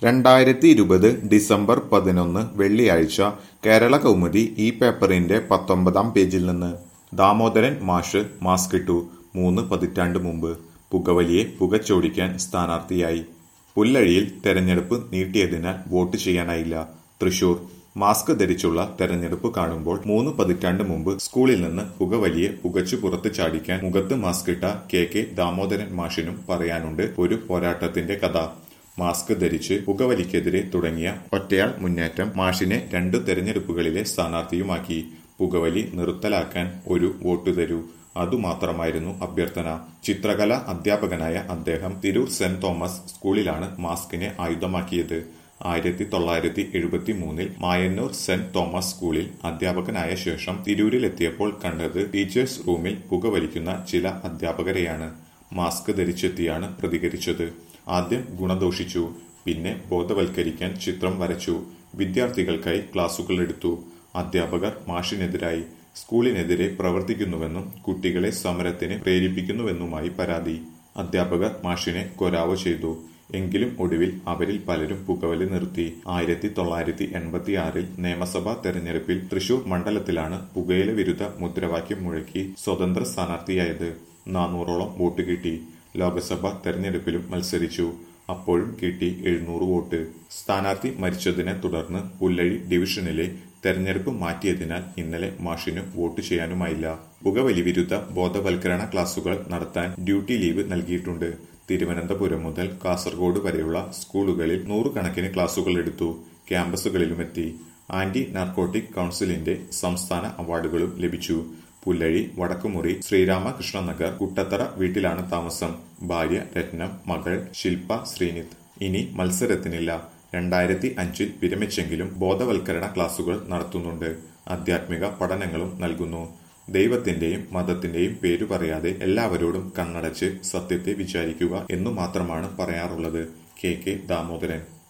രണ്ടായിരത്തി ഇരുപത് ഡിസംബർ പതിനൊന്ന് വെള്ളിയാഴ്ച കേരള കൗമുദി ഈ പേപ്പറിന്റെ പത്തൊമ്പതാം പേജിൽ നിന്ന് ദാമോദരൻ മാഷ് മാസ്കിട്ടു മൂന്ന് പതിറ്റാണ്ട് മുമ്പ് പുകവലിയെ പുകച്ചോടിക്കാൻ സ്ഥാനാർത്ഥിയായി പുല്ലഴിയിൽ തെരഞ്ഞെടുപ്പ് നീട്ടിയതിനാൽ വോട്ട് ചെയ്യാനായില്ല തൃശൂർ മാസ്ക് ധരിച്ചുള്ള തെരഞ്ഞെടുപ്പ് കാണുമ്പോൾ മൂന്ന് പതിറ്റാണ്ട് മുമ്പ് സ്കൂളിൽ നിന്ന് പുകവലിയെ പുകച്ചു പുറത്ത് ചാടിക്കാൻ മുഖത്ത് മാസ്കിട്ട കെ കെ ദാമോദരൻ മാഷിനും പറയാനുണ്ട് ഒരു പോരാട്ടത്തിന്റെ കഥ മാസ്ക് ധരിച്ച് പുകവലിക്കെതിരെ തുടങ്ങിയ ഒറ്റയാൾ മുന്നേറ്റം മാഷിനെ രണ്ടു തെരഞ്ഞെടുപ്പുകളിലെ സ്ഥാനാർത്ഥിയുമാക്കി പുകവലി നിർത്തലാക്കാൻ ഒരു വോട്ട് തരൂ അതുമാത്രമായിരുന്നു അഭ്യർത്ഥന ചിത്രകല അധ്യാപകനായ അദ്ദേഹം തിരൂർ സെന്റ് തോമസ് സ്കൂളിലാണ് മാസ്കിനെ ആയുധമാക്കിയത് ആയിരത്തി തൊള്ളായിരത്തി എഴുപത്തി മൂന്നിൽ മായന്നൂർ സെന്റ് തോമസ് സ്കൂളിൽ അധ്യാപകനായ ശേഷം തിരൂരിലെത്തിയപ്പോൾ കണ്ടത് ടീച്ചേഴ്സ് റൂമിൽ പുകവലിക്കുന്ന ചില അധ്യാപകരെയാണ് മാസ്ക് ധരിച്ചെത്തിയാണ് പ്രതികരിച്ചത് ആദ്യം ഗുണദോഷിച്ചു പിന്നെ ബോധവൽക്കരിക്കാൻ ചിത്രം വരച്ചു വിദ്യാർത്ഥികൾക്കായി ക്ലാസുകൾ എടുത്തു അധ്യാപകർ മാഷിനെതിരായി സ്കൂളിനെതിരെ പ്രവർത്തിക്കുന്നുവെന്നും കുട്ടികളെ സമരത്തിന് പ്രേരിപ്പിക്കുന്നുവെന്നുമായി പരാതി അധ്യാപകർ മാഷിനെ കൊരാവോ ചെയ്തു എങ്കിലും ഒടുവിൽ അവരിൽ പലരും പുകവലി നിർത്തി ആയിരത്തി തൊള്ളായിരത്തി എൺപത്തി ആറിൽ നിയമസഭാ തെരഞ്ഞെടുപ്പിൽ തൃശൂർ മണ്ഡലത്തിലാണ് പുകയില വിരുദ്ധ മുദ്രാവാക്യം മുഴക്കി സ്വതന്ത്ര സ്ഥാനാർത്ഥിയായത് നാനൂറോളം വോട്ട് കിട്ടി ലോക്സഭാ തെരഞ്ഞെടുപ്പിലും മത്സരിച്ചു അപ്പോഴും കിട്ടി എഴുന്നൂറ് വോട്ട് സ്ഥാനാർത്ഥി മരിച്ചതിനെ തുടർന്ന് പുല്ലഴി ഡിവിഷനിലെ തെരഞ്ഞെടുപ്പ് മാറ്റിയതിനാൽ ഇന്നലെ മാഷിന് വോട്ട് ചെയ്യാനുമായില്ല പുകവലി വിരുദ്ധ ബോധവൽക്കരണ ക്ലാസുകൾ നടത്താൻ ഡ്യൂട്ടി ലീവ് നൽകിയിട്ടുണ്ട് തിരുവനന്തപുരം മുതൽ കാസർഗോഡ് വരെയുള്ള സ്കൂളുകളിൽ നൂറുകണക്കിന് ക്ലാസുകൾ എടുത്തു ക്യാമ്പസുകളിലുമെത്തി ആന്റി നാർക്കോട്ടിക് കൌൺസിലിന്റെ സംസ്ഥാന അവാർഡുകളും ലഭിച്ചു പുല്ലഴി വടക്കുമുറി ശ്രീരാമകൃഷ്ണ നഗർ കുട്ടത്തറ വീട്ടിലാണ് താമസം ഭാര്യ രത്നം മകൾ ശില്പ ശ്രീനിത് ഇനി മത്സരത്തിനില്ല രണ്ടായിരത്തി അഞ്ചിൽ വിരമിച്ചെങ്കിലും ബോധവൽക്കരണ ക്ലാസുകൾ നടത്തുന്നുണ്ട് ആധ്യാത്മിക പഠനങ്ങളും നൽകുന്നു ദൈവത്തിന്റെയും മതത്തിന്റെയും പേരു പറയാതെ എല്ലാവരോടും കണ്ണടച്ച് സത്യത്തെ വിചാരിക്കുക എന്നു മാത്രമാണ് പറയാറുള്ളത് കെ കെ ദാമോദരൻ